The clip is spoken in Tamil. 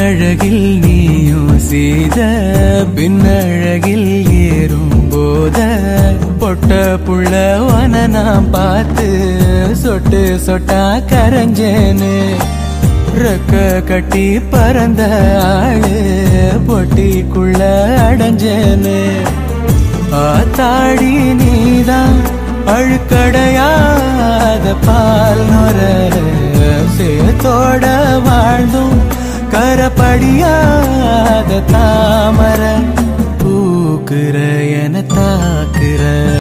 முன்னழகில் நீயும் செய்த பின்னழகில் ஏறும் போத பொட்ட புள்ளவன நான் பார்த்து சொட்டு சொட்டா கரைஞ்சேனு ரெக்க கட்டி பறந்த ஆளு பொட்டிக்குள்ள அடைஞ்சேனு ஆத்தாடி நீதான் அழுக்கடையாத பால் நொர சேத்தோட வாழ்ந்தும் கரப்படியாத தாமர பூக்குற என தாக்குற